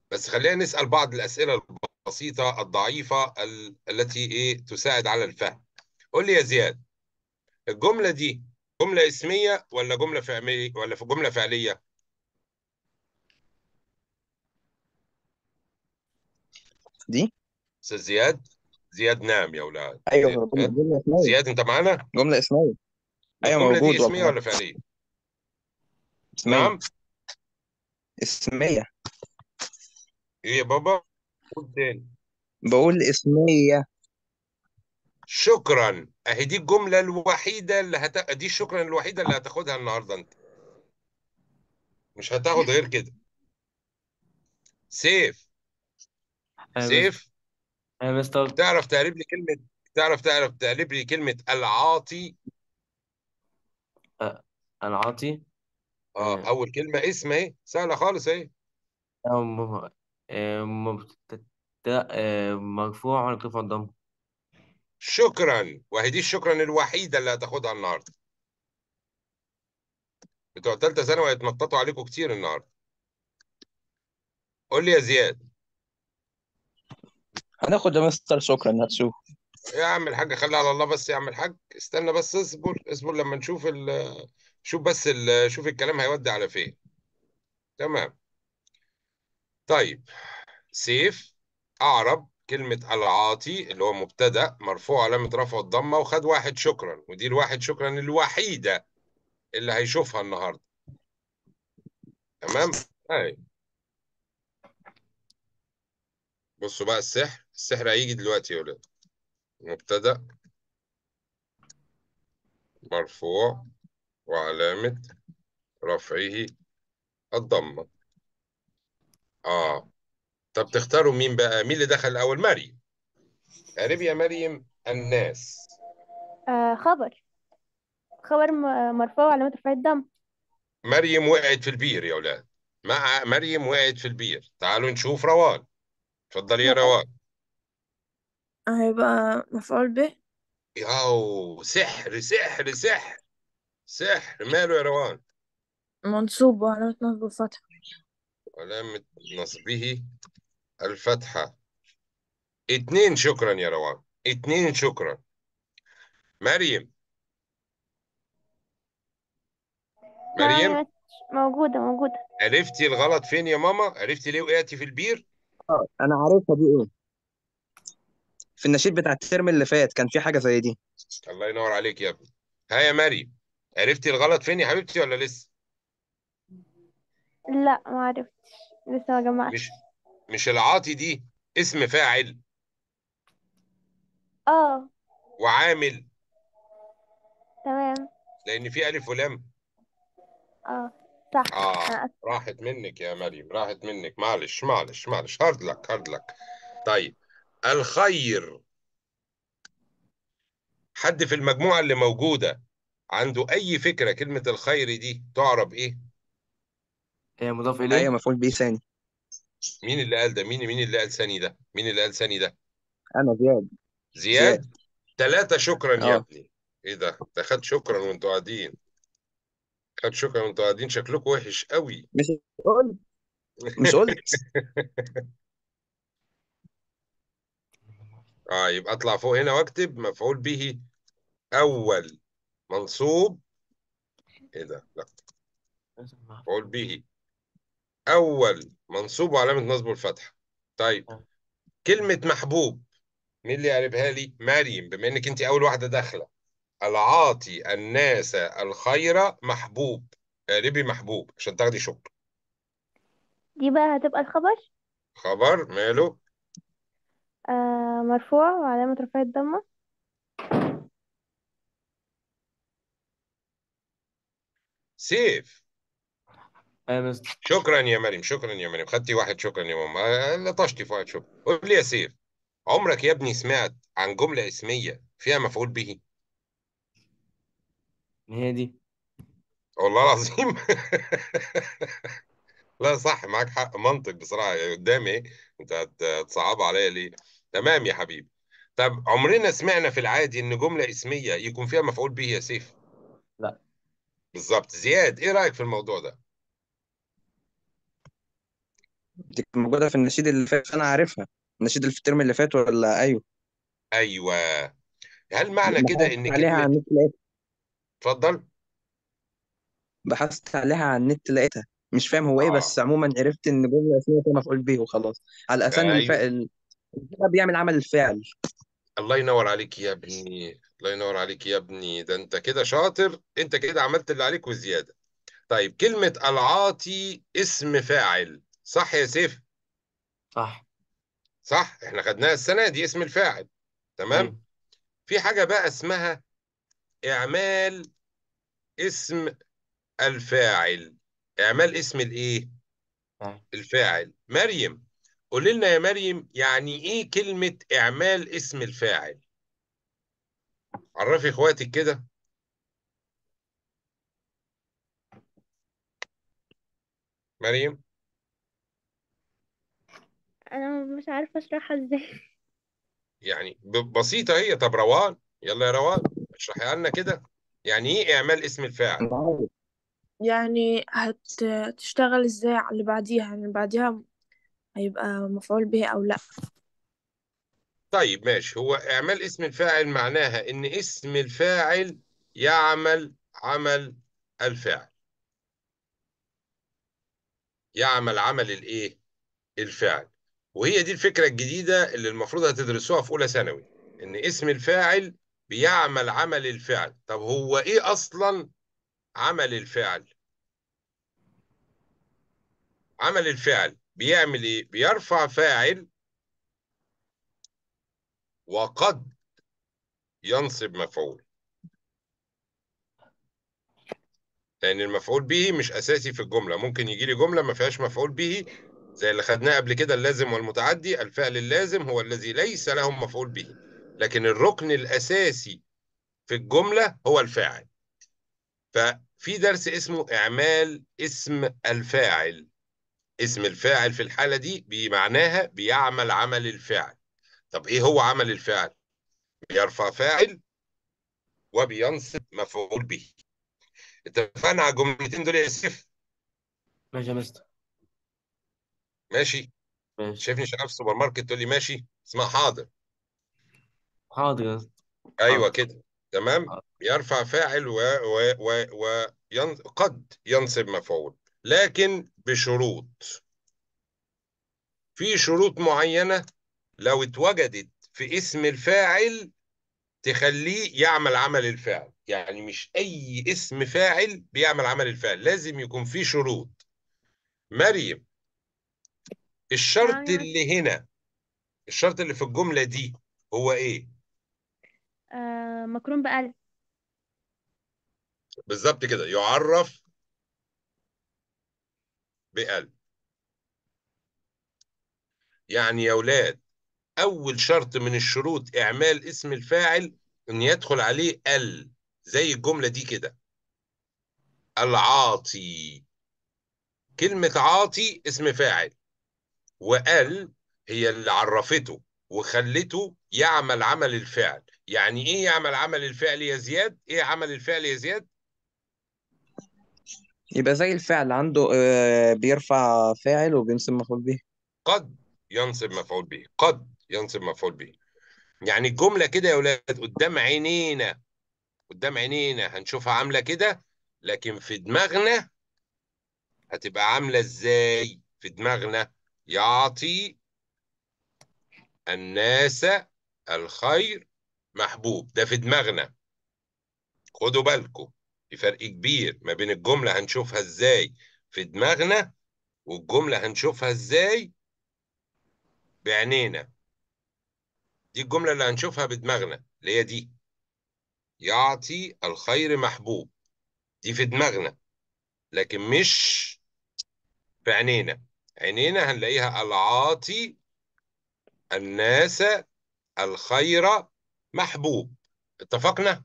بس خلينا نسأل بعض الأسئلة البسيطة الضعيفة ال... التي إيه تساعد على الفهم قول لي يا زياد الجملة دي جملة اسمية ولا جملة فعلية ولا في جملة فعلية؟ دي أستاذ زياد زياد نام يا أولاد ايوه زياد, جمله جمله اسميه زياد أنت معانا؟ جمله اسميه ايوه الجملة دي موجود اسمية والله ولا فعلية؟ اسميه نعم اسميه إيه يا بابا؟ قول تاني بقول اسميه شكرا اهي دي الجملة الوحيدة اللي هت... دي الشكرا الوحيدة اللي هتاخدها النهاردة انت مش هتاخد غير كده سيف يا مستر سيف يا مستر تعرف تقلب لي كلمة تعرف تعرف تقلب لي كلمة العاطي العاطي اه آه. اول كلمة اسم اهي سهلة خالص اهي أو م- آه، مبتدأ آه، مرفوع على كيف الضم شكرا وهي دي الشكرا الوحيدة اللي هتاخدها النهاردة بتوع تالتة ثانوي هيتنططوا عليكم كتير النهاردة قول لي يا زياد هناخد يا مستر شكرا هتشوف يا عم الحاج خلي على الله بس يا عم الحاج استنى بس اصبر اصبر لما نشوف ال شوف بس ال شوف الكلام هيودي على فين تمام طيب سيف أعرب كلمة العاطي اللي هو مبتدأ مرفوع علامة رفع الضمة وخد واحد شكرا ودي الواحد شكرا الوحيدة اللي هيشوفها النهاردة تمام؟ أي بصوا بقى السحر السحر هيجي دلوقتي يا ولاد مبتدأ مرفوع وعلامة رفعه الضمة آه طب تختاروا مين بقى؟ مين اللي دخل الأول؟ مريم قرب يا مريم الناس آه خبر خبر م- مرفوع علامة رفع الضم مريم وقعت في البير يا ولاد مع مريم وقعت في البير تعالوا نشوف روان اتفضلي يا روان هيبقى مفعول به ياو سحر سحر سحر سحر ماله يا روان منصوب وعلامة نصب الفتحة علامة نصبه الفتحة اتنين شكرا يا روان اتنين شكرا مريم نعم مريم يا مس- موجودة موجودة عرفتي الغلط فين يا ماما عرفتي ليه وقعتي في البير اه انا عارفها دي ايه في النشيد بتاع الترم اللي فات كان في حاجه زي دي الله ينور عليك يا ابني ها يا مريم عرفتي الغلط فين يا حبيبتي ولا لسه لا ما عرفتش لسه ما جمعتش مش مش العاطي دي اسم فاعل اه وعامل تمام لان في الف ولام اه صح اه أنا آسفة. راحت منك يا مريم راحت منك معلش معلش معلش هارد لك هارد لك طيب الخير حد في المجموعة اللي موجودة عنده أي فكرة كلمة الخير دي تعرب إيه؟ آه، مضاف ايوه إليه مفعول به ثاني مين اللي قال ده؟ مين مين اللي قال ثاني ده؟ مين اللي قال ثاني ده؟ انا زياد زياد ثلاثة شكرا يا اه. ابني إيه ده؟ ده خد شكرا وأنتوا قاعدين خد شكرا وأنتوا قاعدين شكلكم وحش قوي مش قلت مش قلت اه يبقى اطلع فوق هنا واكتب مفعول به اول منصوب ايه ده لا مفعول به اول منصوب وعلامه نصبه الفتحه طيب كلمه محبوب مين اللي يقربها لي مريم بما انك انت اول واحده داخله العاطي الناس الخير محبوب اقربي محبوب عشان تاخدي شكر دي بقى هتبقى الخبر خبر ماله آه مرفوع وعلامة رفع الضمة سيف آه، مستر شكرا يا مريم شكرا يا مريم خدتي واحد شكرا يا ماما آه، لطشتي في واحد شكرا قول لي يا سيف عمرك يا ابني سمعت عن جملة اسمية فيها مفعول به هي دي والله العظيم لا صح معاك حق منطق بصراحة يعني قدامي ايه انت هت- هتصعب عليا ليه تمام يا حبيبي طب عمرنا سمعنا في العادي ان جملة اسمية يكون فيها مفعول به يا سيف لا. بالظبط زياد ايه رأيك في الموضوع ده دي كانت موجودة في النشيد اللي فات أنا عارفها النشيد اللي في الترم اللي فات ولا أيوه ايوه هل معنى كده بحثت ان عليها على كلمه النت لقيتها اتفضل بحثت عليها على النت لقيتها مش فاهم هو إيه اه بس عموما عرفت إن جملة اسمها كده مفعول به وخلاص على أساس إن ايوه الفعل الفعل بيعمل عمل الفعل الله ينور عليك يا ابني الله ينور عليك يا ابني ده انت كده شاطر انت كده عملت اللي عليك وزياده طيب كلمه العاطي اسم فاعل صح يا سيف صح صح احنا خدناها السنه دي اسم الفاعل تمام أيوة في حاجه بقى اسمها اعمال اسم الفاعل اعمال اسم الايه فاعل. الفاعل مريم قول لنا يا مريم يعني ايه كلمة اعمال اسم الفاعل عرفي اخواتك كده مريم انا مش عارفه اشرحها ازاي يعني ب- بسيطة هي طب روان يلا يا روان اشرحي لنا كده يعني ايه اعمال اسم الفاعل أنا عارف يعني هتشتغل ازاي على اللي بعديها يعني اللي بعديها هيبقى مفعول به او لا طيب ماشي هو اعمال اسم الفاعل معناها ان اسم الفاعل يعمل عمل الفاعل يعمل عمل الايه الفعل وهي دي الفكرة الجديدة اللي المفروض هتدرسوها في أولى ثانوي إن اسم الفاعل بيعمل عمل الفعل طب هو إيه أصلا عمل الفعل عمل الفعل بيعمل إيه بيرفع فاعل وقد ينصب مفعول لأن المفعول به مش أساسي في الجملة ممكن يجي لي جملة ما فيهاش مفعول به زي اللي خدناه قبل كده اللازم والمتعدي الفعل اللازم هو الذي ليس له مفعول به لكن الركن الأساسي في الجملة هو الفاعل ففي درس اسمه إعمال اسم الفاعل اسم الفاعل في الحالة دي بمعناها بيعمل عمل الفعل طب إيه هو عمل الفعل؟ بيرفع فاعل وبينصب مفعول به اتفقنا على الجملتين دول يا يوسف ماشي يا مستر ماشي ماشي شايفني شغال في السوبر ماركت تقول لي ماشي اسمها حاضر حاضر يا مستر ايوه حاضر كده تمام حاضر. يرفع فاعل و, و, و, و ين... قد ينصب مفعول لكن بشروط في شروط معينة لو اتوجدت في اسم الفاعل تخليه يعمل عمل الفعل يعني مش أي اسم فاعل بيعمل عمل الفعل لازم يكون فيه شروط مريم الشرط نعم يا اللي هنا الشرط اللي في الجملة دي هو إيه؟ آه مكرون بقلب بالظبط كده يعرف بقلب يعني يا ولاد أول شرط من الشروط إعمال اسم الفاعل إن يدخل عليه ال زي الجملة دي كده العاطي كلمة عاطي اسم فاعل وال هي اللي عرفته وخلته يعمل عمل الفعل يعني ايه يعمل عمل الفعل يا زياد ايه عمل الفعل يا زياد يبقى زي الفعل عنده آه، بيرفع فاعل وبينصب مفعول به قد ينصب مفعول به قد ينصب مفعول به يعني الجملة كده يا ولاد قدام عينينا قدام عينينا هنشوفها عاملة كده لكن في دماغنا هتبقى عاملة ازاي في دماغنا يعطي الناس الخير محبوب ده في دماغنا خدوا بالكم في فرق كبير ما بين الجملة هنشوفها ازاي في دماغنا والجملة هنشوفها ازاي بعينينا دي الجملة اللي هنشوفها بدماغنا اللي هي دي يعطي الخير محبوب دي في دماغنا لكن مش في عينينا عينينا هنلاقيها العاطي الناس الخير محبوب اتفقنا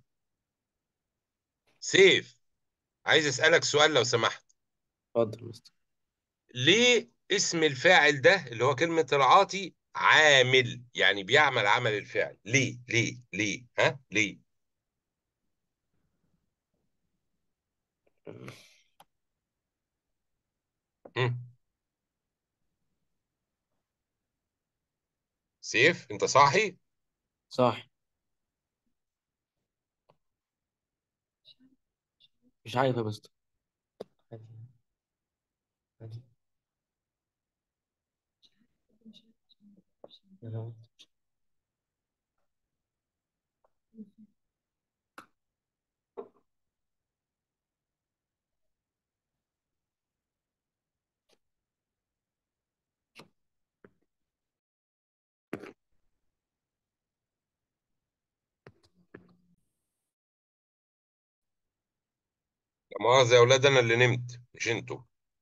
سيف عايز اسألك سؤال لو سمحت اتفضل يا مستر ليه اسم الفاعل ده اللي هو كلمة العاطي عامل يعني بيعمل عمل الفعل ليه ليه ليه ها ليه مم. سيف انت صاحي صح مش عارف يا مستر لا مؤاخذة يا اولاد انا اللي نمت مش انتوا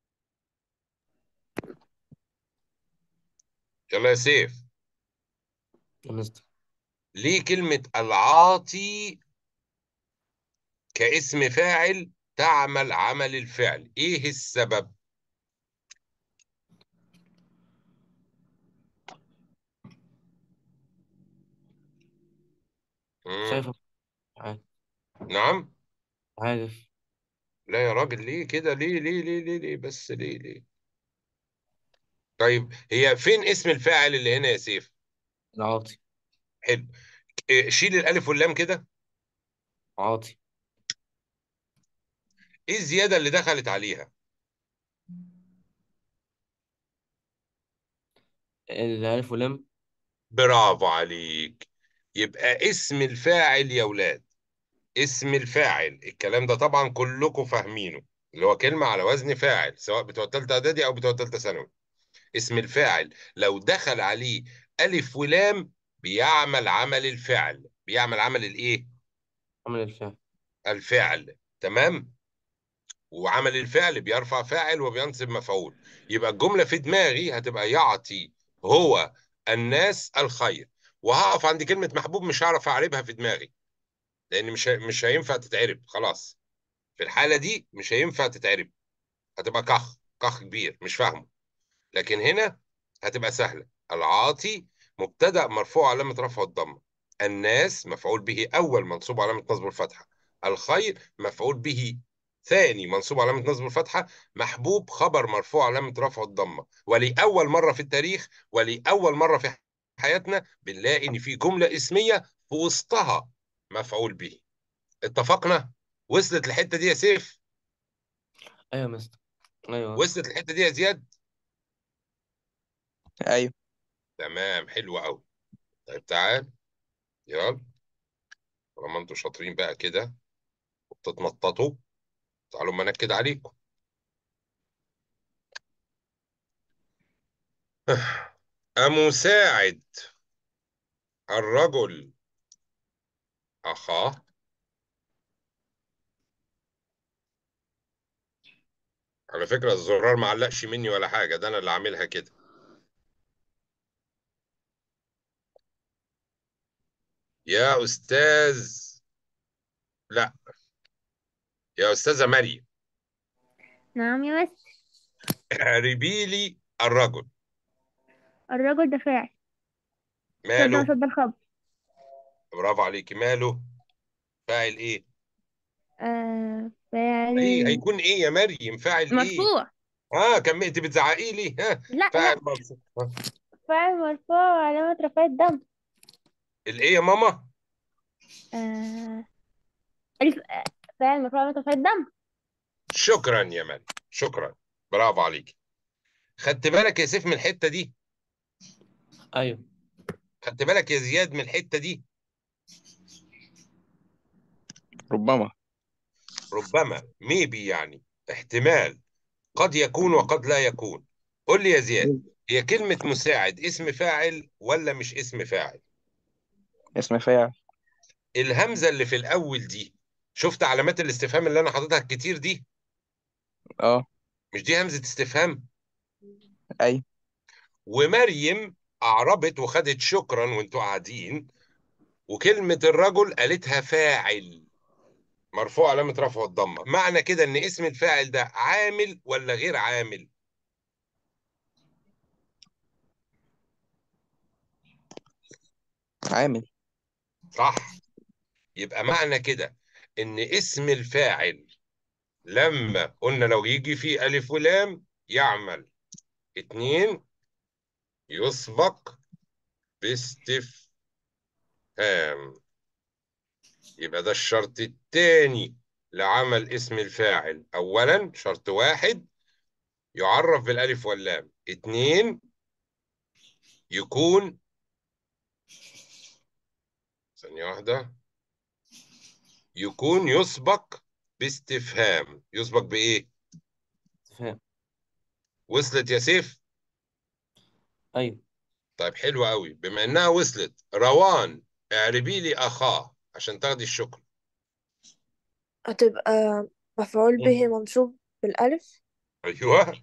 يلا يا سيف يا مستر ليه كلمة العاطي كاسم فاعل تعمل عمل الفعل ايه السبب مم. شايف عارف نعم عارف لا يا راجل ليه كده ليه ليه ليه ليه ليه بس ليه ليه طيب هي فين اسم الفاعل اللي هنا يا سيف العاطي حلو إيه، شيل الالف واللام كده عاطي ايه الزيادة اللي دخلت عليها الألف واللام برافو عليك يبقى اسم الفاعل يا ولاد اسم الفاعل الكلام ده طبعا كلكم فاهمينه اللي هو كلمة على وزن فاعل سواء بتوع تالتة اعدادي او بتوع تالتة ثانوي اسم الفاعل لو دخل عليه ألف ولام بيعمل عمل الفعل بيعمل عمل الايه عمل الفعل الفعل تمام وعمل الفعل بيرفع فاعل وبينصب مفعول يبقى الجملة في دماغي هتبقى يعطي هو الناس الخير وهقف عند كلمة محبوب مش هعرف اعربها في دماغي لان مش ه- مش هينفع تتعرب خلاص في الحالة دي مش هينفع تتعرب هتبقى كخ كخ كبير مش فاهمه لكن هنا هتبقى سهلة العاطي مبتدأ مرفوع علامة رفعه الضمة الناس مفعول به أول منصوب علامة نصب الفتحة الخير مفعول به ثاني منصوب علامة نصب الفتحة محبوب خبر مرفوع علامة رفعه الضمة ولأول مرة في التاريخ ولأول مرة في حياتنا بنلاقي إن في جملة اسمية في وسطها مفعول به اتفقنا وصلت الحتة دي يا سيف أيوة يا مستر أيوة وصلت الحتة دي يا زياد ايوه تمام حلو قوي طيب تعال يلا طالما انتوا شاطرين بقى كده وبتتنططوا تعالوا ما انكد عليكم أمساعد الرجل أخاه على فكرة الزرار ما علقش مني ولا حاجة ده أنا اللي عاملها كده يا أستاذ لا يا أستاذة مريم نعم يا مستر اعربي لي الرجل الرجل ده فاعل صد ماله صد الخبر برافو عليكي ماله فاعل إيه آه فاعل إيه هيكون إيه يا مريم فاعل إيه مرفوع اه كم انت بتزعقي لي ها لا فاعل لا مرفوع ها. فاعل مرفوع وعلامة رفع الدم الايه يا ماما آه الف... آه، فاعل مرفوع وعلامة رفع الدم شكرا يا مريم شكرا برافو عليك خدت بالك يا سيف من الحته دي أيوة خدت بالك يا زياد من الحته دي ربما ربما ميبي يعني احتمال قد يكون وقد لا يكون قول لي يا زياد هي كلمة مساعد اسم فاعل ولا مش اسم فاعل اسم فاعل الهمزة اللي في الأول دي شفت علامات الاستفهام اللي أنا حاططها كتير دي اه مش دي همزة استفهام ايوه ومريم أعربت وخدت شكرا وانتوا قاعدين وكلمة الرجل قالتها فاعل مرفوع علامة رفعه الضمة معنى كده ان اسم الفاعل ده عامل ولا غير عامل عامل صح يبقى معنى كده ان اسم الفاعل لما قلنا لو يجي فيه ألف ولام يعمل اتنين يسبق باستفهام يبقى ده الشرط الثاني لعمل اسم الفاعل أولا شرط واحد يعرف بالألف واللام اتنين يكون ثانية واحدة يكون يسبق باستفهام يسبق بإيه؟ استفهام وصلت يا سيف؟ أيوه طيب حلوة قوي بما إنها وصلت روان اعربي لي أخاه عشان تاخدي الشكر هتبقى مفعول به منصوب بالألف أيوه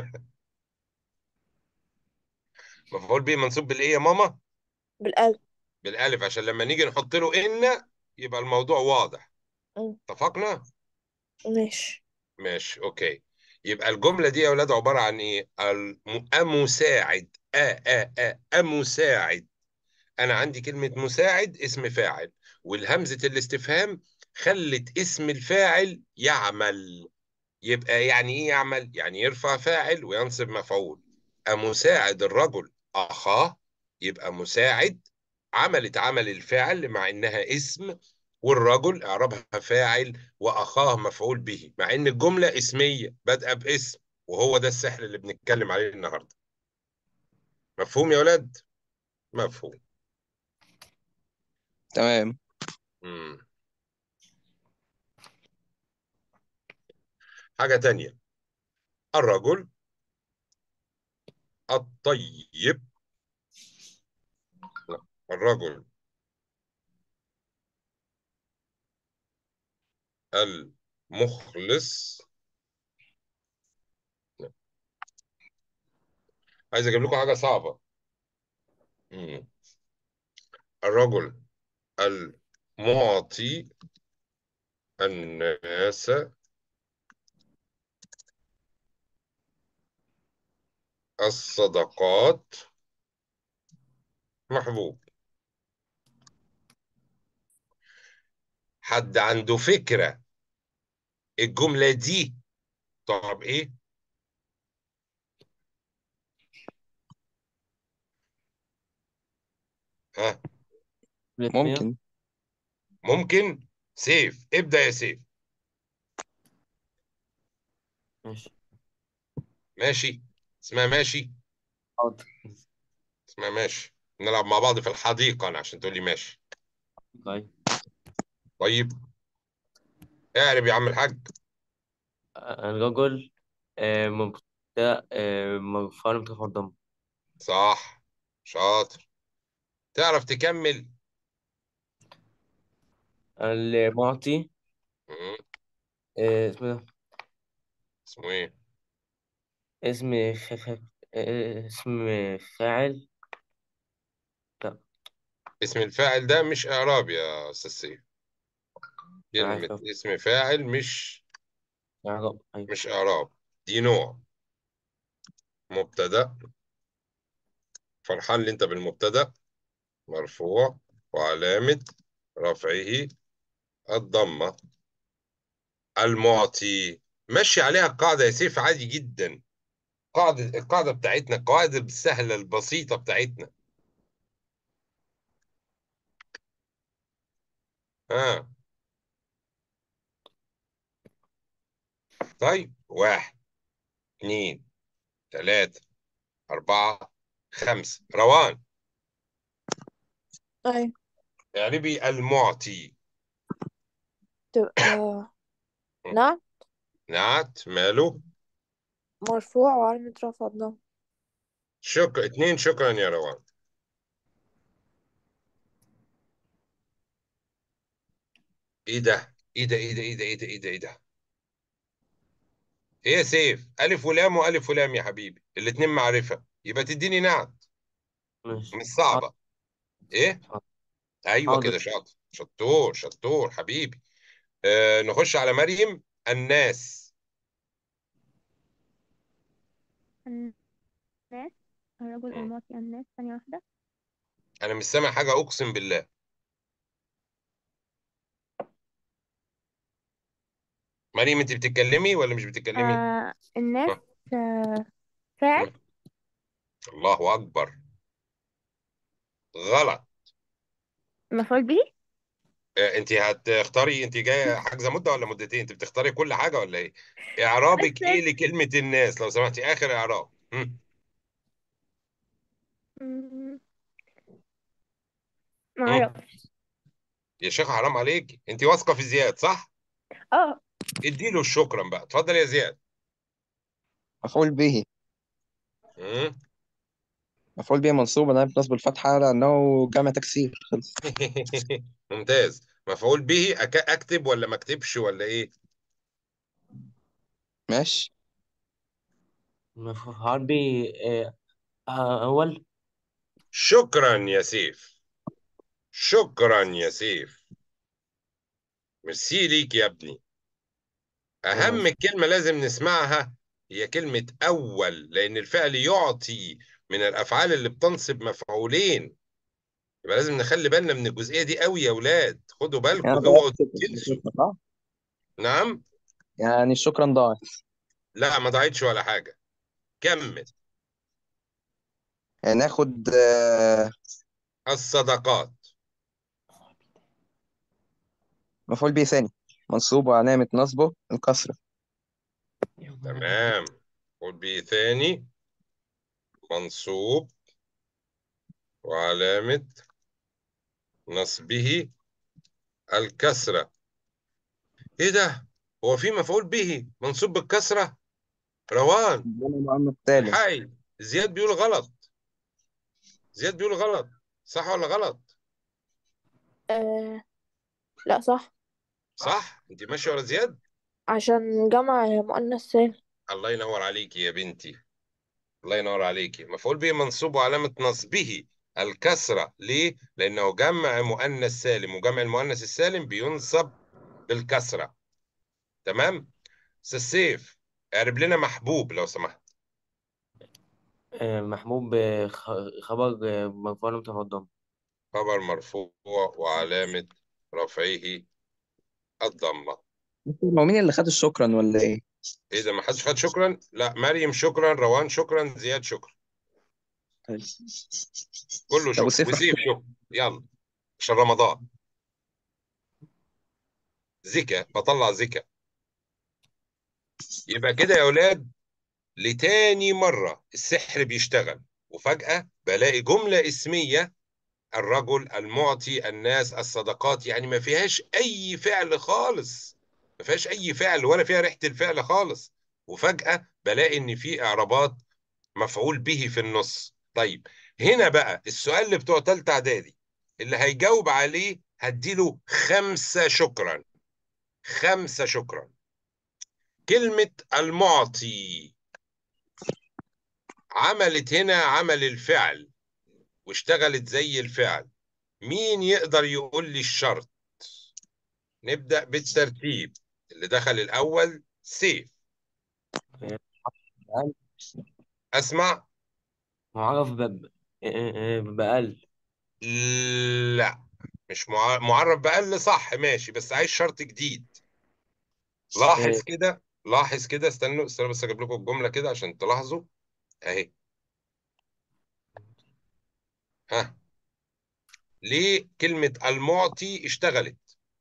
مفعول به منصوب بالإيه يا ماما؟ بالألف بالألف عشان لما نيجي نحط له إن يبقى الموضوع واضح مم. اتفقنا؟ ماشي ماشي اوكي يبقى الجملة دي يا اولاد عبارة عن ايه الم- المساعد ا ا ا المساعد انا عندي كلمة مساعد اسم فاعل والهمزة الاستفهام خلت اسم الفاعل يعمل يبقى يعني ايه يعمل يعني يرفع فاعل وينصب مفعول أمساعد الرجل أخاه يبقى مساعد عملت عمل الفعل مع إنها اسم والرجل إعرابها فاعل وأخاه مفعول به مع إن الجملة اسمية بادئة باسم وهو ده السحر اللي بنتكلم عليه النهاردة مفهوم يا ولاد؟ مفهوم تمام مم. حاجة تانية الرجل الطيب لا الرجل المخلص لا. عايز اجيب لكم حاجة صعبة مم. الرجل المعطي الناس الصدقات محبوب حد عنده فكرة الجملة دي طب ايه ها الاثنين ممكن ممكن سيف ابدأ يا سيف ماشي ماشي اسمها ماشي حاضر اسمها ماشي نلعب مع بعض في الحديقة أنا عشان تقول لي ماشي طيب طيب اعرب يا عم الحاج الرجل آه، مبتدأ آه، مرفوع مترفع الضم صح شاطر تعرف تكمل المعطي مم. آه، اسمه ده اسمه ايه اسم خ... خ... آه، اسم فاعل لا اسم الفاعل ده مش إعراب يا أستاذ سيف عارف كلمة اسم فاعل مش إعراب أيوة مش إعراب دي نوع مبتدأ فرحان لي أنت بالمبتدأ مرفوع وعلامة رفعه الضمة المعطي مشي عليها القاعدة يا سيف عادي جدا قاعدة القاعدة بتاعتنا القواعد السهلة البسيطة بتاعتنا ها طيب واحد اثنين ثلاثة أربعة خمسة روان أيوة اعربي المعطي تبقى نعم نعت ماله مرفوع وعلامة رفع الضم شكرا اتنين شكرا يا روان ايه ده ايه ده ايه ده ايه ده ايه ده ايه ده ايه ده ايه يا سيف الف ولام والف ولام يا حبيبي الاتنين معرفة يبقى تديني نعت ماشي مش صعبة ايه حاضر. ايوه حاضر. كده شاطر شطور شطور حبيبي آه نخش على مريم الناس الناس الرجل مم. المعطي الناس ثانية واحدة انا مش سامع حاجة اقسم بالله مريم انت بتتكلمي ولا مش بتتكلمي آه الناس آه. آه فاعل الله اكبر غلط مفعول به آه، انت هتختاري انت جايه حاجزه مده ولا مدتين انت بتختاري كل حاجه ولا ايه اعرابك بس- ايه لكلمه الناس لو سمحتي اخر اعراب هم. مم. مم. معرفش يا شيخ حرام عليك انت واثقه في زياد صح اه اديله شكرا بقى اتفضل يا زياد مفعول به هم. مفعول به منصوب انا بنصب الفتحة لأنه جمع تكسير خلص ممتاز مفعول به أك- اكتب ولا ما اكتبش ولا ايه ماشي مفعول به آه، أول شكرا يا سيف شكرا يا سيف ميرسي ليك يا ابني أهم ماشي. كلمة لازم نسمعها هي كلمة أول لأن الفعل يعطي من الأفعال اللي بتنصب مفعولين يبقى لازم نخلي بالنا من الجزئية دي قوي يا أولاد خدوا بالكم يعني اوعوا ضاعت تنسوا صح؟ نعم يعني شكرا ضاعت لا ما ضاعتش ولا حاجة كمل يعني ناخد آه، الصدقات مفعول به ثاني منصوب وعلامة نصبه الكسرة تمام قول بيه ثاني منصوب وعلامة نصبه الكسرة ايه ده هو في مفعول به منصوب بالكسرة روان جمع مؤنث سالم الحقي زياد بيقول غلط زياد بيقول غلط صح ولا غلط آه لا صح صح انت ماشيه ورا زياد عشان جمع مؤنث سالم الله ينور عليكي يا بنتي الله ينور عليكي مفعول به منصوب وعلامة نصبه الكسرة ليه لأنه جمع مؤنث سالم وجمع المؤنث السالم بينصب بالكسرة تمام أستاذ سيف اعرب لنا محبوب لو سمحت آه، محمود آه، خ- خبر آه، مرفوع متفضل الضم خبر مرفوع وعلامة رفعه الضمة هو مين اللي خد الشكرا ولا ايه؟ ايه ده ما حدش خد شكرا لا مريم شكرا روان شكرا زياد شكرا كله طب شكرا وسيف وسيف شكرا يلا عشان رمضان زكا بطلع زكا يبقى كده يا اولاد لتاني مرة السحر بيشتغل وفجأة بلاقي جملة اسمية الرجل المعطي الناس الصدقات يعني ما فيهاش أي فعل خالص ما فيهاش أي فعل ولا فيها ريحة الفعل خالص وفجأة بلاقي إن في إعرابات مفعول به في النص طيب هنا بقى السؤال اللي بتوع تالتة إعدادي اللي هيجاوب عليه هديله خمسة شكرا خمسة شكرا كلمة المعطي عملت هنا عمل الفعل واشتغلت زي الفعل مين يقدر يقول لي الشرط نبدأ بالترتيب اللي دخل الأول سيف أسمع معرف ب- آه، آه، بأقل لا مش مع- معرف بأقل صح ماشي بس عايز شرط جديد لاحظ آه، كده لاحظ كده استنوا استنوا بس اجيب لكم الجملة كده عشان تلاحظوا اهي ها ليه كلمة المعطي اشتغلت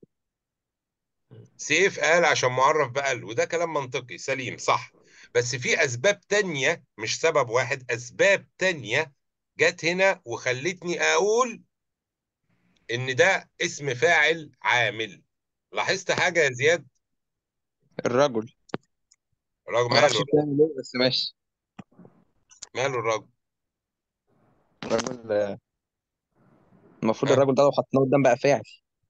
سيف قال عشان معرف بقل وده كلام منطقي سليم صح بس في أسباب تانية مش سبب واحد أسباب تانية جت هنا وخلتني أقول إن ده اسم فاعل عامل لاحظت حاجة يا زياد الرجل الراجل معرفش ماله بتعمل ايه بس ماشي ماله الراجل الرجل آه، المفروض ها الرجل ده لو حطيناه قدام بقى فاعل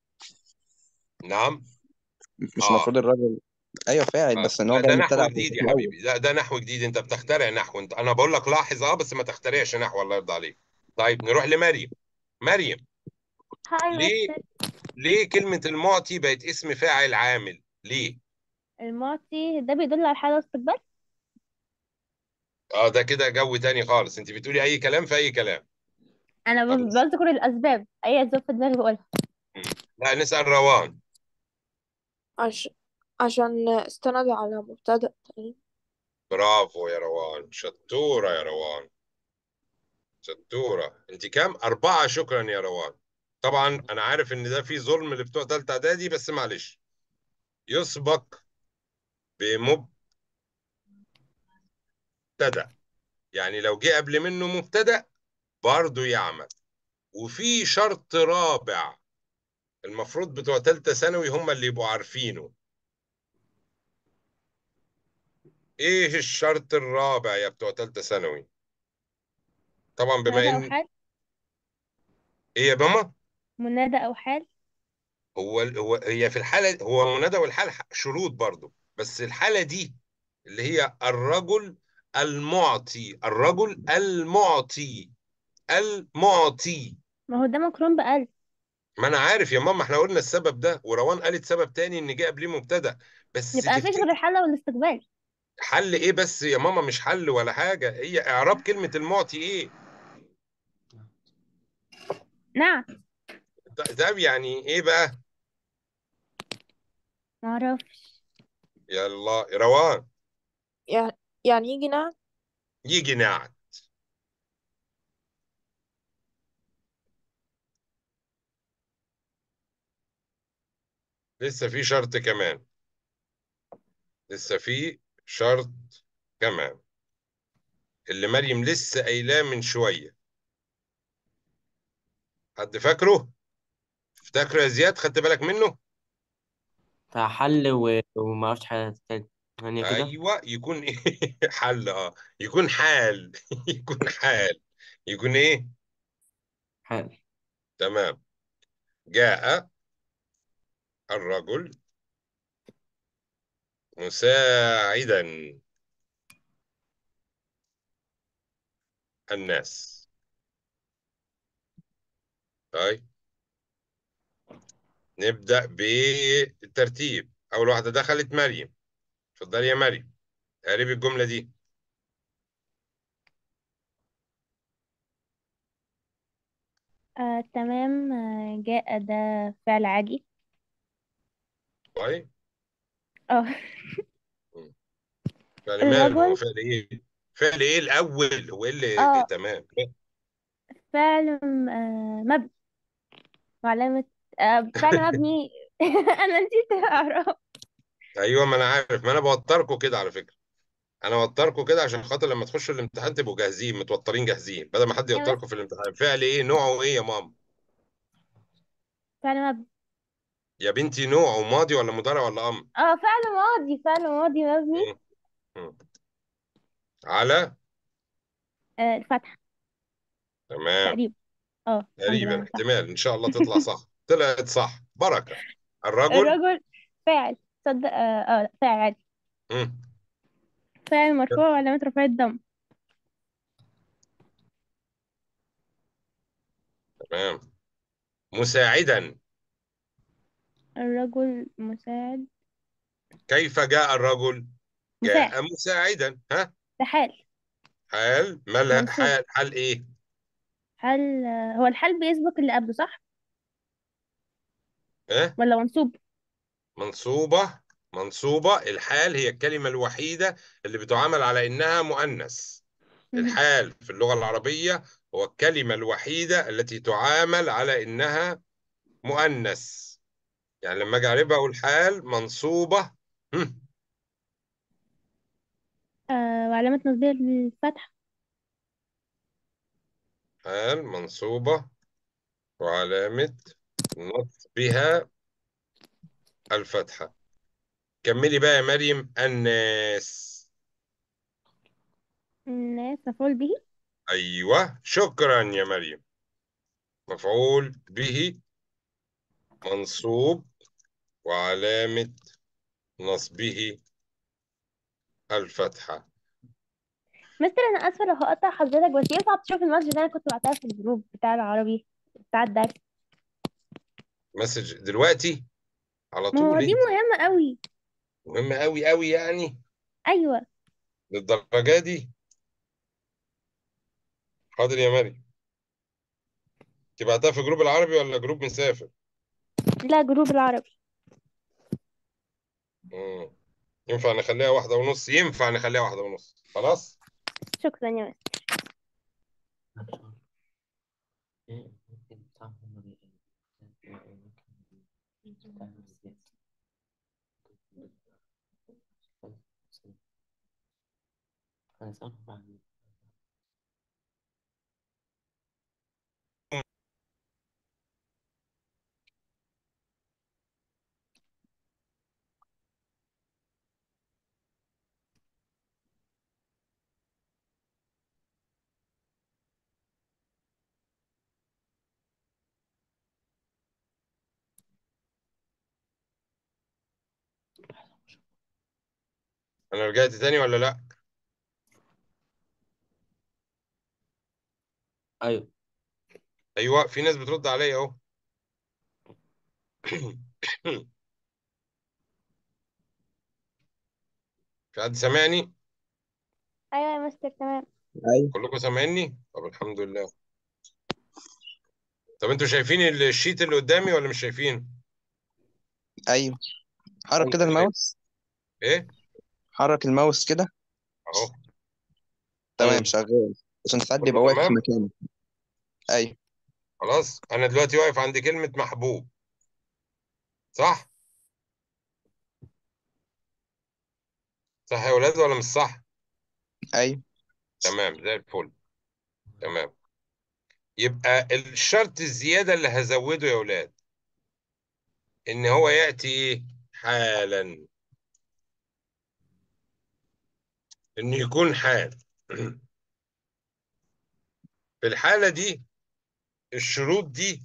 نعم مش اه المفروض الرجل ايوه فاعل اه بس ان هو لا جاي ده مبتدأ نحو في جديد يا الأول حبيبي لا ده نحو جديد انت بتخترع نحو انت انا بقول لك لاحظ اه بس ما تخترعش نحو الله يرضى عليك طيب نروح لمريم مريم هاي ليه مستر ليه كلمة المعطي بقت اسم فاعل عامل ليه المعطي ده بيدل على حالة استقبال اه ده كده جو تاني خالص انت بتقولي اي كلام في اي كلام انا طب بز- بذكر الاسباب اي اسباب في دماغي بقولها مم. لا نسأل روان عش... عشان استند على مبتدأ تاني برافو يا روان شطورة يا روان شطورة انت كام أربعة شكرا يا روان طبعا أنا عارف إن ده فيه ظلم لبتوع تالتة إعدادي بس معلش يسبق بمبتدأ يعني لو جه قبل منه مبتدأ برضه يعمل وفي شرط رابع المفروض بتوع تالتة ثانوي هم اللي يبقوا عارفينه ايه الشرط الرابع يا بتوع تالتة ثانوي طبعا بما منادى أو ان حال ايه يا ماما منادى أو حال هو هو هي في الحالة هو المنادى والحال شروط برضه بس الحالة دي اللي هي الرجل المعطي الرجل المعطي المعطي ما هو ده مقرون بألف ما انا عارف يا ماما احنا قلنا السبب ده وروان قالت سبب تاني ان جه قبليه مبتدأ بس يبقى مفيش تفتكر غير الحل والاستقبال حل ايه بس يا ماما مش حل ولا حاجة هي اعراب كلمة المعطي ايه نعم ده ده يعني ايه بقى معرفش يلا روان يعني يعني يجي نعم يجي نعت لسه في شرط كمان لسه في شرط كمان اللي مريم لسه قايلاه من شوية حد فاكره فاكره يا زياد خدت بالك منه بتاع حل و... وما اعرفش حاجة تانية كده ايوه يكون ايه حل اه يكون حال يكون حال يكون ايه حل تمام جاء الرجل مساعدا الناس طيب نبدأ بالترتيب أول واحدة دخلت مريم اتفضلي يا مريم اقربي الجملة دي آه تمام آه جاء ده فعل عادي طيب اه فعل ماله هو الرجل فعل ايه فعل ايه الأول هو ايه اللي اه تمام فعل آه مبني وعلامة آه فعل مبني أنا نسيت أعرف ايوه ما انا عارف ما انا بوتركم كده على فكرة انا بوتركم كده عشان خاطر لما تخشوا الامتحان تبقوا جاهزين متوترين جاهزين بدل ما حد يا مس يوتركم في الامتحان فعل ايه نوعه ايه يا ماما فعل مبني يا بنتي نوعه ماضي ولا مضارع ولا امر اه فعل ماضي فعل ماضي مبني مم. مم. على آه الفتحة تمام تقريبا اه الحمد لله تقريبا أنا صح احتمال ان شاء الله تطلع صح طلعت صح بركة الرجل الرجل فاعل صدق اه, آه لا، فاعل عادي مم. فاعل مرفوع وعلامة رفعه الضم تمام مساعدا الرجل مساعد كيف جاء الرجل مساعد جاء مساعدا ها ده حال حال ملا منصوب حال حال ايه حال آه، هو الحال بيسبق اللي قبله صح ها ولا منصوب منصوبة منصوبة الحال هي الكلمة الوحيدة اللي بتعامل على انها مؤنث مهم. الحال في اللغة العربية هو الكلمة الوحيدة التي تعامل على انها مؤنث يعني لما اجي اعربها اقول حال منصوبة هم، آه وعلامة نصبها الفتحة حال منصوبة وعلامة نصبها الفتحة كملي بقى يا مريم الناس الناس مفعول به أيوة شكرا يا مريم مفعول به منصوب وعلامة نصبه الفتحة مستر انا اسفه لو هقطع حضرتك بس ينفع تشوف المسج اللي انا كنت بعتها في الجروب بتاع العربي بتاع الدرس مسج دلوقتي على ما هو طول دي انت مهمه قوي مهمة قوي قوي يعني ايوه للدرجة دي حاضر يا مريم تبعتها في جروب العربي ولا جروب مسافر لا جروب العربي مم. ينفع نخليها واحدة ونص ينفع نخليها واحدة ونص خلاص شكرا يا مستر إن شاء الله. انا رجعت تاني ولا لا ايوه ايوه في ناس بترد عليا اهو في حد سامعني ايوه يا مستر تمام ايوه كلكم سامعيني طب الحمد لله طب انتوا شايفين الشيت اللي قدامي ولا مش شايفين ايوه حرك كده الماوس ايه حرك الماوس كده اهو تمام أيوة. شغال عشان ساعات كله بيبقى واقف في تمام؟ مكانه ايوه خلاص انا دلوقتي واقف عند كلمة محبوب صح صح يا ولاد ولا مش صح ايوه تمام زي الفل تمام يبقى الشرط الزيادة اللي هزوده يا ولاد ان هو يأتي ايه حالا ان يكون حال في الحالة دي الشروط دي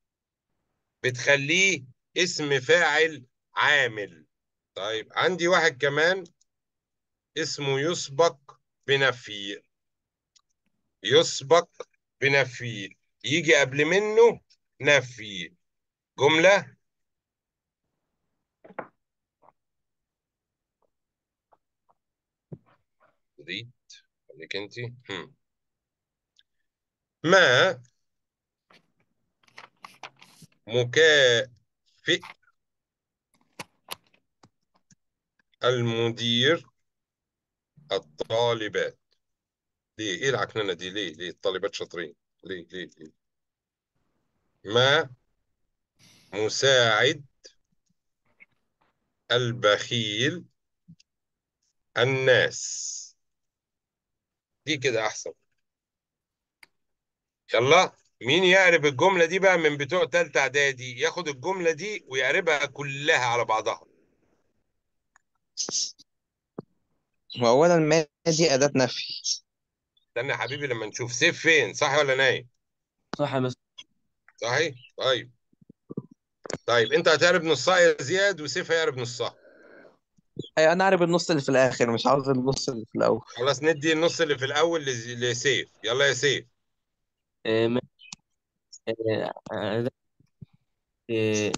بتخليه اسم فاعل عامل طيب عندي واحد كمان اسمه يسبق بنفي يسبق بنفي يجي قبل منه نفي جملة دي خليك انت هم. ما مكافئ المدير الطالبات ليه ايه العكننه دي ليه ليه الطالبات شاطرين ليه ليه ليه ما مساعد البخيل الناس دي كده احسن يلا مين يعرب الجملة دي بقى من بتوع تالتة اعدادي ياخد الجملة دي ويعربها كلها على بعضها واولا ما دي اداه نفي استنى يا حبيبي لما نشوف سيف فين صح ولا نايم صح يا مستر صحيح طيب طيب انت هتعرب نصها يا زياد وسيف هيعرب نصها ايوه انا عارف النص اللي في الاخر مش عاوز النص اللي في الاول خلاص ندي النص اللي في الاول لز- لسيف يلا يا سيف آه، ما- آه، آه، آه،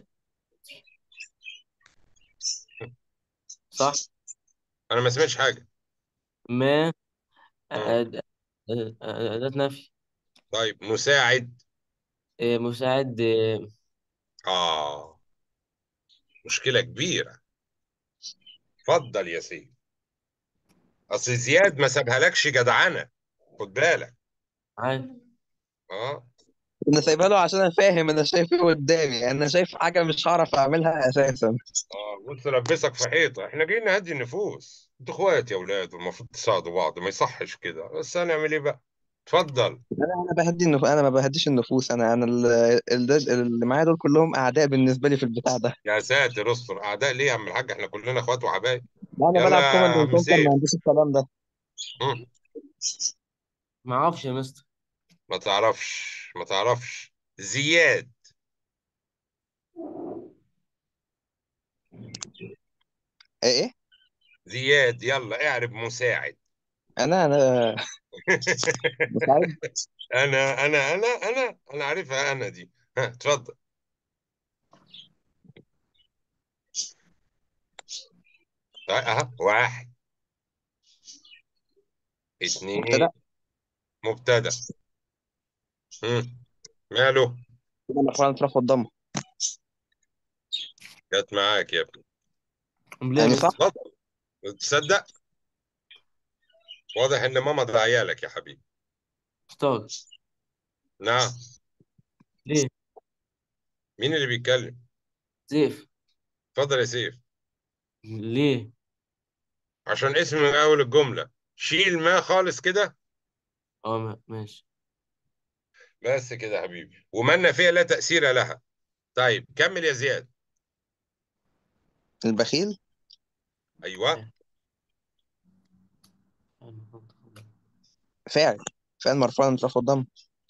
صح انا ما سمعتش حاجة ما مم. أد- أد- أداة نفي طيب مساعد آه، مساعد آه، اه مشكلة كبيرة اتفضل يا سيف اصل زياد ما سابهالكش جدعنة خد بالك عارف اه انا سايبها له عشان انا فاهم انا شايف ايه قدامي انا شايف حاجه مش هعرف اعملها اساسا اه بص لبسك في حيطه احنا جايين نهدي النفوس انتوا اخوات يا اولاد والمفروض تساعدوا بعض ما يصحش كده بس هنعمل ايه بقى اتفضل انا انا بهدي النف... انا ما بهديش النفوس انا انا ال- ال- اللي معايا دول كلهم اعداء بالنسبه لي في البتاع ده يا ساتر استر اعداء ليه يا عم الحاج احنا كلنا اخوات وحبايب لا انا يلا بلعب يا كوماند عم وكونكر ما سيف عنديش الكلام ده مم. ما اعرفش يا مستر ما تعرفش ما تعرفش زياد ايه ايه زياد يلا اعرب مساعد انا انا مساعد انا انا انا انا انا عارفها انا دي ها اتفضل طيب اها واحد اتنين مبتدا مبتدا مم. ماله كده انا اخويا رفع الضمه جت معاك يا ابني ليه يا يعني مستر صح اتفضل تصدق واضح ان ماما ده عيالك يا حبيبي مستر نعم ليه مين اللي بيتكلم زيف اتفضل يا سيف ليه عشان اسم من اول الجمله شيل ما خالص كده اه ما- ماشي بس كده يا حبيبي ومن فيها لا تأثير لها طيب كمل يا زياد البخيل ايوه فاعل فاعل مرفوع مترفع الضم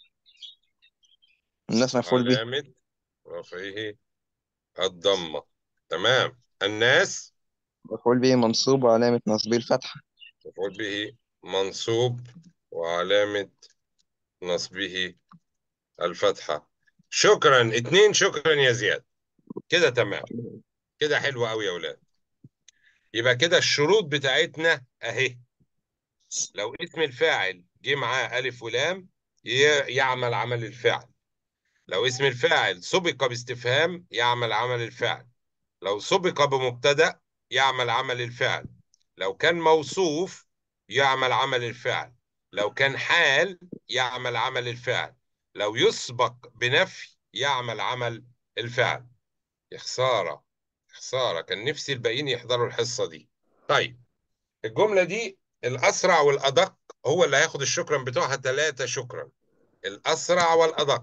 الناس مفعول به علامة رفعه الضمة تمام الناس مفعول به منصوب وعلامة نصبه الفتحة مفعول به منصوب وعلامة نصبه الفتحة شكرا اتنين شكرا يا زياد كده تمام كده حلو قوي يا ولاد يبقى كده الشروط بتاعتنا اهي لو اسم الفاعل جه معاه ألف ولام ي- يعمل عمل الفعل لو اسم الفاعل سبق باستفهام يعمل عمل الفعل لو سبق بمبتدأ يعمل عمل الفعل لو كان موصوف يعمل عمل الفعل لو كان حال يعمل عمل الفعل لو يسبق بنفي يعمل عمل الفعل يا خسارة يا خسارة كان نفسي الباقيين يحضروا الحصة دي طيب الجملة دي الأسرع والأدق هو اللي هياخد الشكرا بتوعها ثلاثة شكرا الأسرع والأدق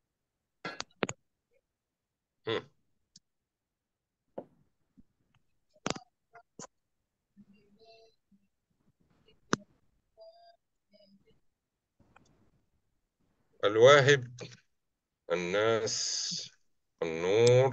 هم. الواهب الناس النور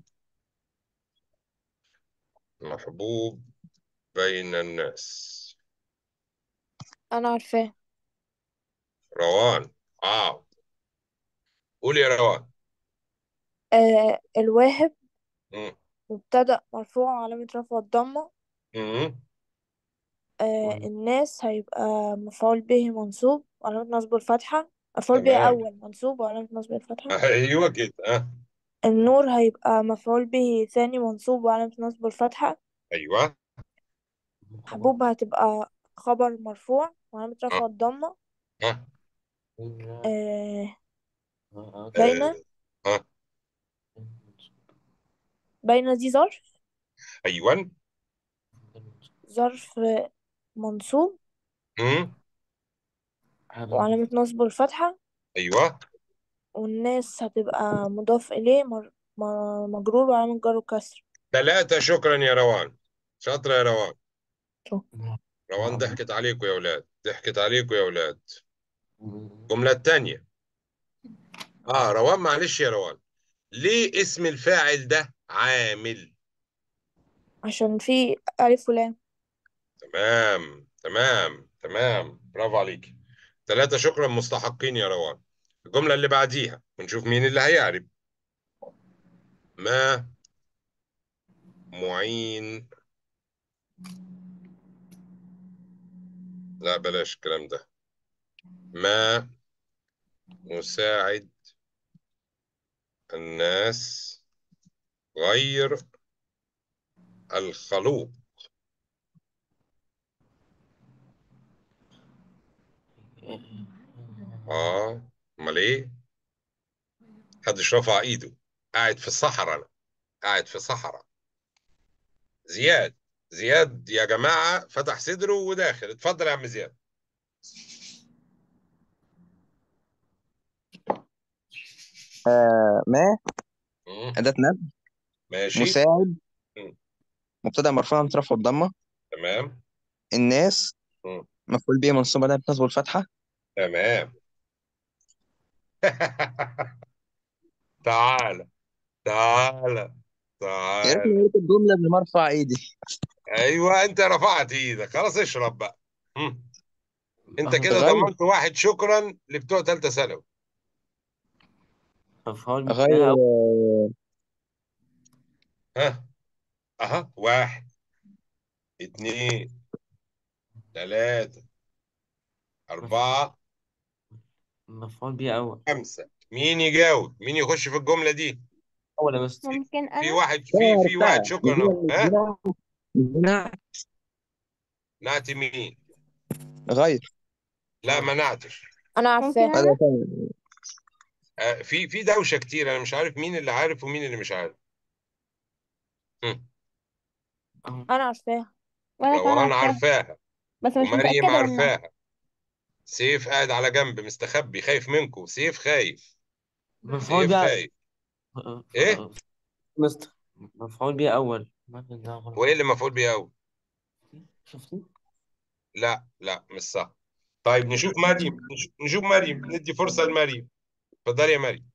محبوب بين الناس انا عارفاه روان اه قول يا روان آه الواهب مم. مبتدأ مرفوع علامة رفع الضمة مم. آه الناس هيبقى مفعول به منصوب وعلامة نصبه الفتحة مفعول به تمام أول منصوب وعلامة نصبه الفتحة ايوه كده اه النور هيبقى مفعول به ثاني منصوب وعلامة نصبه الفتحة ايوه حبوب هتبقى خبر مرفوع وعلامة رفع اه الضمة اه آه اه بين اه بين دي ظرف ايوه ظرف منصوب مم. وعلامة نصبه الفتحة ايوه والناس هتبقى مضاف إليه مر... م- مجرور وعلامة جر وكسر ثلاثة شكرا يا روان شاطرة يا روان روان ضحكت عليكم يا ولاد ضحكت عليكم يا ولاد الجملة الثانية اه روان معلش يا روان ليه اسم الفاعل ده عامل عشان في ألف ولام تمام تمام تمام برافو عليك ثلاثة شكرا مستحقين يا روان الجملة اللي بعديها ونشوف مين اللي هيعرب ما معين لا بلاش الكلام ده ما مساعد الناس غير الخلوق اه امال ايه محدش رفع ايده قاعد في الصحراء انا قاعد في صحراء زياد زياد يا جماعة فتح صدره وداخل اتفضل يا عم زياد آه ما مم. أداة نفي ماشي مساعد مم. مبتدأ مرفوع مترفع الضمة تمام الناس مم. مفعول به منصوب علامة نصبه الفتحة تمام تعالى تعالى يا تعالى ريتني قلت الجملة قبل ما ارفع ايدي ايوه انت رفعت ايدك خلاص اشرب بقى مم. انت كده غير ضمنت واحد شكرا لبتوع ثالثه ثانوي مفعول غير بها آه، ها اها واحد اتنين تلاتة أربعة مفعول بها أول خمسة مين يجاوب مين يخش في الجملة دي أول يا مستر ممكن في أنا واحد لا في في واحد عرفتها شكرا اهو ها لا نعتي مين غير لا ما نعتش أنا ممكن عارفاه هذا أنا ثاني آه في في دوشة كتير انا مش عارف مين اللي عارف ومين اللي مش عارف هم. انا عارفاها وانا كمان روان عارفاها عارفاها بس مش ومريم متأكدة منها عارفاها سيف قاعد على جنب مستخبي خايف منكم سيف خايف مفعول سيف بيه خايف ايه مستر مفعول بيه أول ما في ده غلط وايه اللي مفعول بيه قوي شفتي؟ لا لا مش صح طيب نشوف مريم نش- نشوف مريم ندي فرصة لمريم اتفضلي يا مريم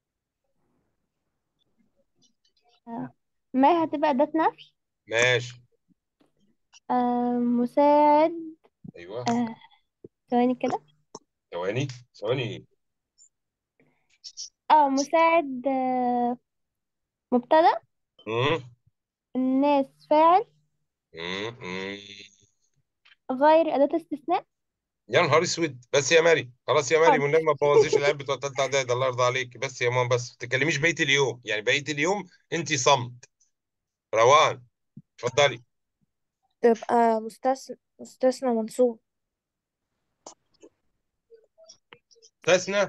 ما هتبقى أداة نفي ماشي آه مساعد ايوه آه ثواني كده ثواني ثواني اه مساعد آه مبتدأ مم. الناس فاعل مم. مم. غير أداة استثناء يا نهار اسود بس يا مريم خلاص يا مريم والنبي ما تبوظيش العيال بتوع تالتة اعدادي الله يرضى عليك بس يا ماما بس ما تتكلميش بقية اليوم يعني بقية اليوم انت صمت روان اتفضلي تبقى مستثنى مستثنى منصوب مستثنى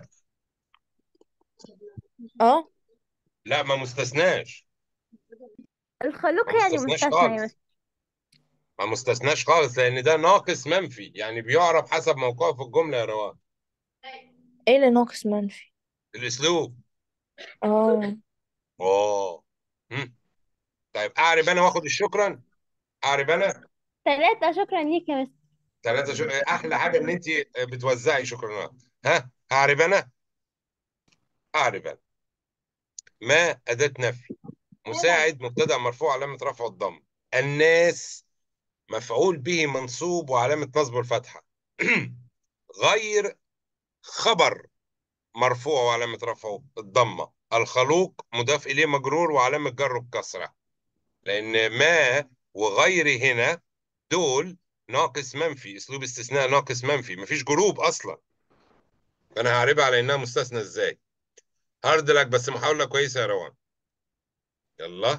اه لا ما مستثناش الخلوق ما يعني مستثناش مستثنى يا خالص مستر ما مستثناش خالص لان ده ناقص منفي يعني بيعرف حسب موقعه في الجمله يا روان ايه اللي ناقص منفي الاسلوب اه اه هم. طيب اعرب انا واخد الشكرا اعرب انا ثلاثة شكرا ليك يا مستر ثلاثه شو... احلى حاجه ان انت بتوزعي شكرا ها اعرب انا اعرب انا ما اداه نفي مساعد مبتدا مرفوع علامه رفع الضم الناس مفعول به منصوب وعلامه نصبه الفتحه غير خبر مرفوع وعلامة رفعه الضمة الخلوق مضاف إليه مجرور وعلامة جره الكسرة لأن ما وغير هنا دول ناقص منفي أسلوب استثناء ناقص منفي مفيش جروب أصلا فأنا هعربها على إنها مستثنى إزاي هارد لك بس محاولة كويسة يا روان يلا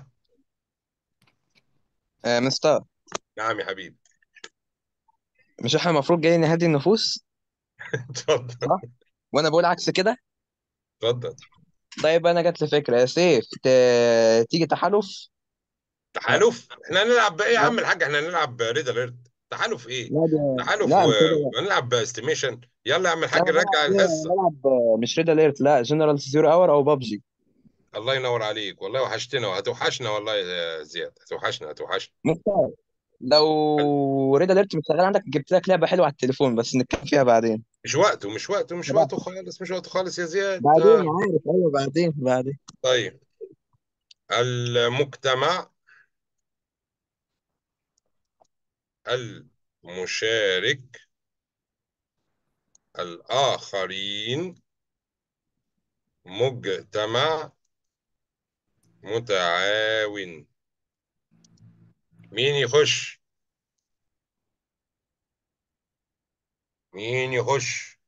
آه مستر نعم يا حبيبي مش احنا المفروض جاي نهدي النفوس اتفضل صح وانا بقول عكس كده اتفضل طيب انا جات لي فكره يا سيف ت... تيجي تحالف تحالف احنا هنلعب ايه يا لا عم الحاج احنا هنلعب ريد اليرت تحالف ايه لا ده تحالف لا و... مش كده ونلعب استيميشن يلا يا عم لا الحاج بلعب نرجع الحصة بلعب مش ريد اليرت لا جنرال زيرو اور او بابجي الله ينور عليك والله وحشتنا وهتوحشنا والله يا زياد هتوحشنا هتوحشنا مستر لو ريد اليرت مش شغال عندك جبت لك لعبه حلوه على التليفون بس نتكلم فيها بعدين مش وقته مش وقته مش لا وقته خالص مش وقته خالص يا زياد بعدين آه. عارف ايوه بعدين بعدين طيب المجتمع المشارك الآخرين مجتمع متعاون مين يخش مين يخش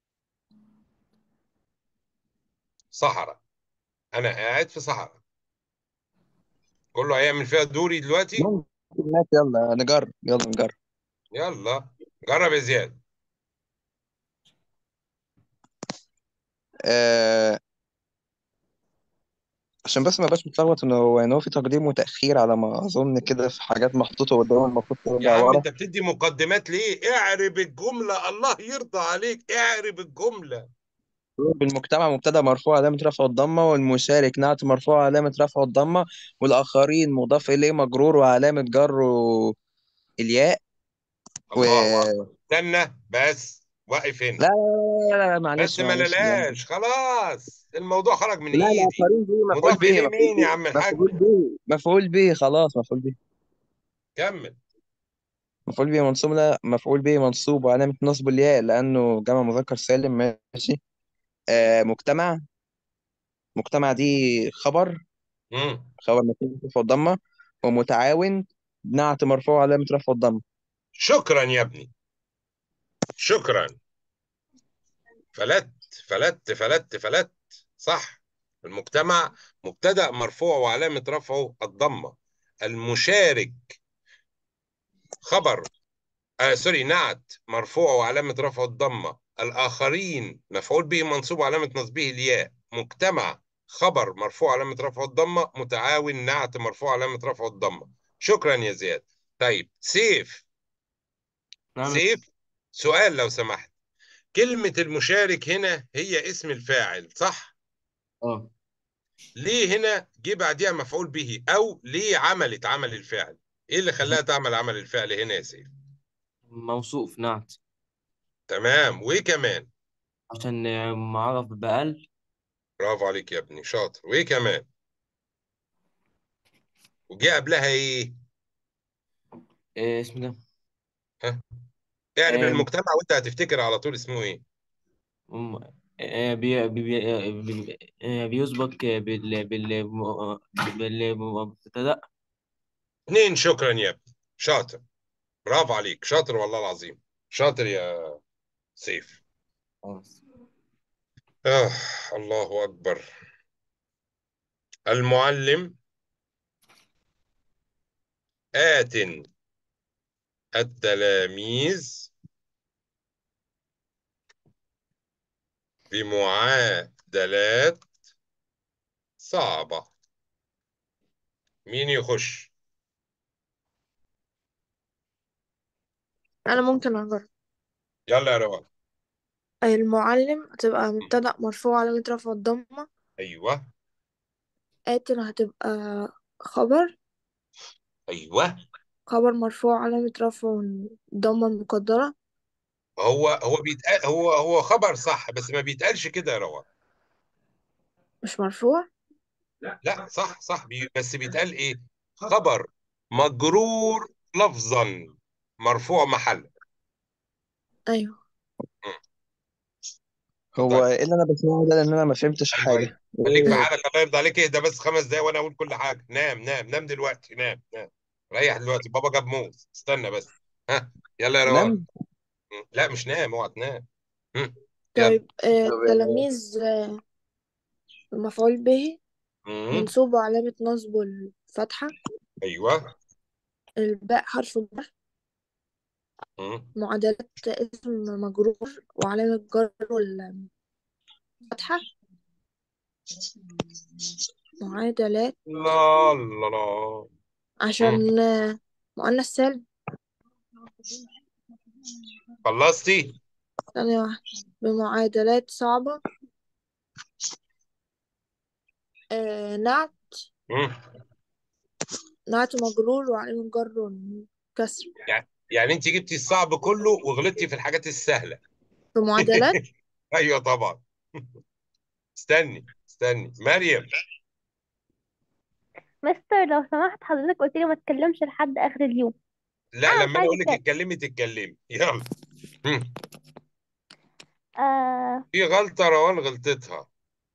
صحراء أنا قاعد في صحراء كله هيعمل فيها دوري دلوقتي ممكن ماشي يلا نجرب يلا نجرب يلا جرب يا زياد آه عشان بس ما بقاش متلخبط انه هو يعني هو في تقديم وتأخير على ما اظن كده في حاجات محطوطة قدام المفروض يا ترجع عم ورا انت بتدي مقدمات ليه اعرب الجملة الله يرضى عليك اعرب الجملة بالمجتمع مبتدأ مرفوع علامة رفع الضمة والمشارك نعت مرفوع علامة رفع الضمة والآخرين مضاف إليه مجرور وعلامة جره الياء و الله اكبر استنى بس وقف لا هنا لا لا, لا, لا معلش بس ما معلش لا للاش خلاص الموضوع خرج من لا ايدي الآخرين دي مفعول مضاف به اليه مفعول مين يا به عم الحاج مفعول به مفعول به خلاص مفعول به كمل مفعول به منصوب لا مفعول به منصوب وعلامة نصب الياء لأنه جمع مذكر سالم ماشي آه مجتمع مجتمع دي خبر مم. خبر مرفوع رفع الضمة ومتعاون نعت مرفوع علامة رفع الضمة شكرا يا ابني شكرا فلت فلت فلت فلت صح المجتمع مبتدأ مرفوع وعلامة رفعه الضمة المشارك خبر آه سوري نعت مرفوع وعلامة رفعه الضمة الآخرين مفعول به منصوب وعلامة نصبه الياء مجتمع خبر مرفوع علامة رفعه الضمة متعاون نعت مرفوع علامة رفعه الضمة شكرا يا زياد طيب سيف نعم سيف سؤال لو سمحت كلمة المشارك هنا هي اسم الفاعل صح؟ اه ليه هنا جه بعديها مفعول به أو ليه عملت عمل الفعل؟ إيه اللي خلاها تعمل عمل الفعل هنا يا سيف؟ موصوف نعت تمام وإيه كمان؟ عشان آه، معرف بأقل برافو عليك يا ابني شاطر وإيه كمان؟ وجه قبلها إيه؟ إيه اسمه ده ها؟ اعرف آه، المجتمع وأنت هتفتكر على طول اسمه إيه؟ أم- آه، بي بي بي آه، بي- آه، بيسبق بال بال بالمبتدأ اتنين شكرا يا ابني شاطر برافو عليك شاطر والله العظيم شاطر يا سيف آه الله أكبر المعلم آت التلاميذ بمعادلات صعبة مين يخش؟ أنا ممكن أجرب يلا يا روان المعلم هتبقى مبتدأ مرفوع علامة رفع الضمة أيوه آت هتبقى خبر أيوه خبر مرفوع علامة رفع الضمة المقدرة هو هو بيتقال هو هو خبر صح بس ما بيتقالش كده يا روان مش مرفوع لا صح صح بي بس بيتقال إيه؟ خبر مجرور لفظا مرفوع محل أيوه هو طيب ايه اللي انا بسمعه ده لان انا ما فهمتش ايوه حاجه ايوه خليك في إيه؟ حالك الله يرضى عليك اهدى بس خمس دقايق وانا اقول كل حاجه نام نام نام دلوقتي نام نام ريح دلوقتي بابا جاب موز استنى بس ها يلا يا روان نام م. لا مش نام اوعى تنام م. يلا طيب آه، طب التلاميذ آه، مفعول به م. منصوب علامة نصبه الفتحة ايوه الباء حرف جر م. معادلات اسم مجرور وعلامة جر الفتحة معادلات لا لا لا م. عشان آه، مؤنث سالم خلصتي ثانية واحدة بمعادلات صعبة آه، نعت م. نعت مجرور وعلامة جر كسر يعني يعني انت جبتي الصعب كله وغلطتي في الحاجات السهله بمعادلات ايوه طبعا استني استني مريم مستر لو سمحت حضرتك قلت لي ما تتكلمش لحد اخر اليوم لا انا مش لما انا عايزه اقول لك اتكلم اتكلمي تتكلمي يلا م. آه في غلطه روان غلطتها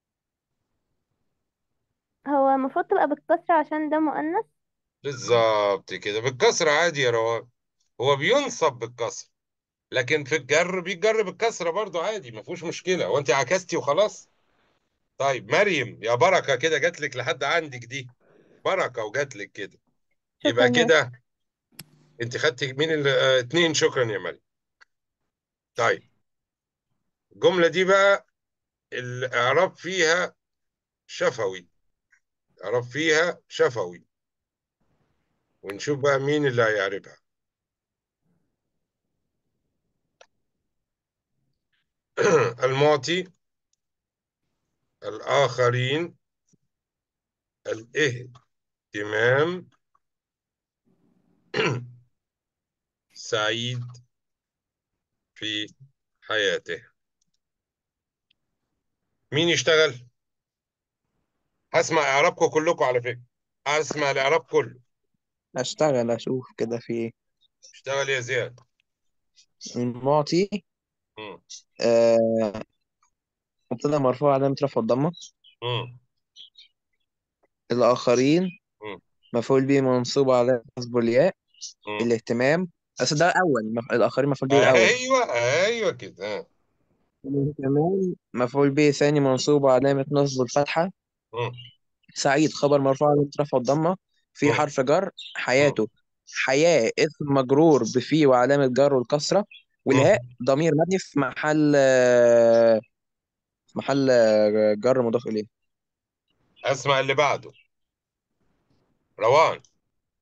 هو المفروض تبقى بالكسر عشان ده مؤنث بالظبط كده بالكسر عادي يا روان هو بينصب بالكسر لكن في الجر بيتجر بالكسره برضو عادي ما فيهوش مشكله هو انت عكستي وخلاص طيب مريم يا بركه كده جات لك لحد عندك دي بركه وجات لك كده شكرا يبقى يا مستر كده انت خدتي مين ال- آه، اتنين شكرا يا مريم طيب الجمله دي بقى الاعراب فيها شفوي الاعراب فيها شفوي ونشوف بقى مين اللي هيعرفها المعطي الآخرين الاهتمام سعيد في حياته مين يشتغل؟ هسمع إعرابكم كلكم على فكرة هسمع الإعراب كله اشتغل اشوف كده في ايه اشتغل يا زياد المعطي مم. آه مبتدأ مرفوع علامة رفع الضمة مم. الآخرين مم. مفعول به منصوب على نصب الياء مم. الاهتمام أصل ده أول مف... الآخرين مفعول به الأول أيوه أيوه كده ها. الاهتمام مفعول به ثاني منصوب علامة نصب الفتحة مم. سعيد خبر مرفوع علامة رفع الضمة في مم. حرف جر مم. حياته حياة اسم مجرور بفي وعلامة جر والكسرة والهاء مم. ضمير مبني في محل آه، في محل آه، جر مضاف إليه اسمع اللي بعده روان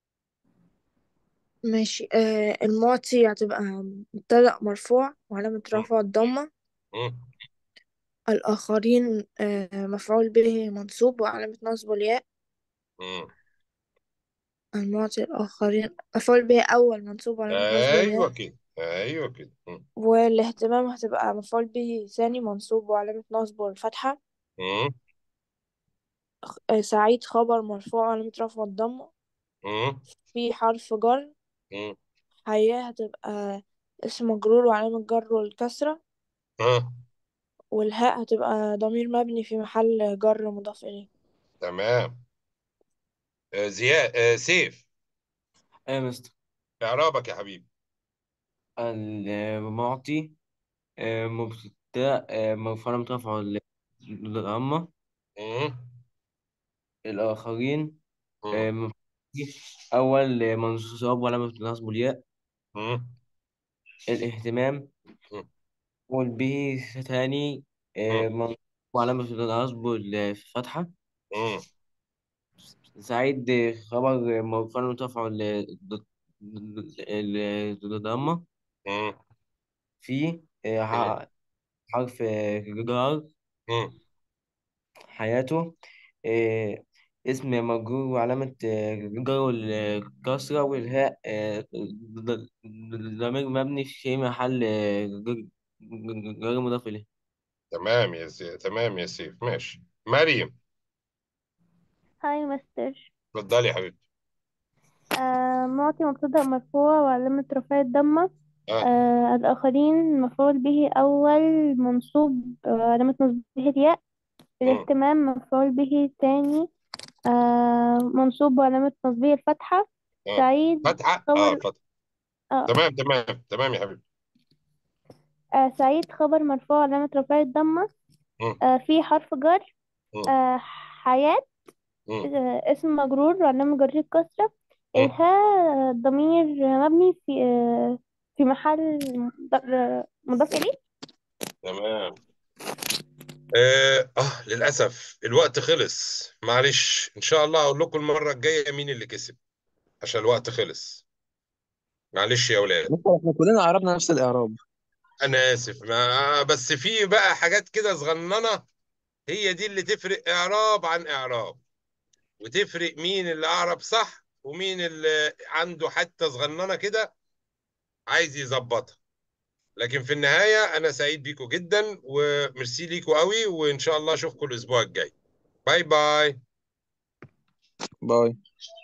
ماشي آه المعطي هتبقى مبتدأ مرفوع وعلامة مم. رفعه الضمة مم. الآخرين آه مفعول به منصوب وعلامة نصبه الياء مم. المعطي الآخرين مفعول به أول منصوب وعلامة نصبه ايوه الياء كده ايوه كده مم. والاهتمام هتبقى مفعول به ثاني منصوب وعلامة نصبه الفتحة مم. آه سعيد خبر مرفوع وعلامة رفعه الضمة مم. في حرف جر مم. حياة هتبقى اسم مجرور وعلامة جره الكسرة ها والهاء هتبقى ضمير مبني في محل جر مضاف إليه تمام آه، زياد آه، سيف ايه يا مستر اعرابك يا حبيبي المعطي آه، مبتدأ آه، مرفوع علامة رفعه الضمة مم. الآخرين آه، مم. مفعول به أول منصوب وعلامة نصبه الياء مم. الاهتمام مم. مفعول به ثاني آه، مم. منصوب وعلامة نصبه الفتحة مم. سعيد خبر مرفوع مرتفع الضمة مم. في آه، مم. ح- حرف جر مم. حياته آه، اسم مجرور وعلامة آه، جره الكسرة والهاء آه، ض- ضمير مبني في محل آه، جر جر مضاف إليه تمام يا سيف تمام يا سيف ماشي مريم هاي مستر اتفضلي يا حبيبتي آه معطي مبتدأ مرفوع وعلامة رفعه الضمة اه آه الآخرين مفعول به أول منصوب آه علامة نصبه الياء مم. الاهتمام مفعول به ثاني آه منصوب وعلامة نصبه الفتحة اه سعيد فتحة اه خبر فتحة آه تمام تمام تمام يا حبيبتي آه سعيد خبر مرفوع علامة رفعه الضمة مم. آه في حرف جر مم. آه حياة مم. آه اسم مجرور وعلامة جر الكسرة مم. الهاء ضمير مبني في آه في محل مض- مضاف إليه تمام آه, اه للاسف الوقت خلص معلش ان شاء الله اقول لكم المره الجايه مين اللي كسب عشان الوقت خلص معلش يا اولاد مستر احنا كلنا عربنا نفس الإعراب انا اسف ما بس في بقى حاجات كده صغننه هي دي اللي تفرق اعراب عن اعراب وتفرق مين اللي اعرب صح ومين اللي عنده حته صغننه كده عايز يظبطها لكن في النهايه انا سعيد بيكم جدا وميرسي ليكم قوي وان شاء الله اشوفكم الاسبوع الجاي باي باي باي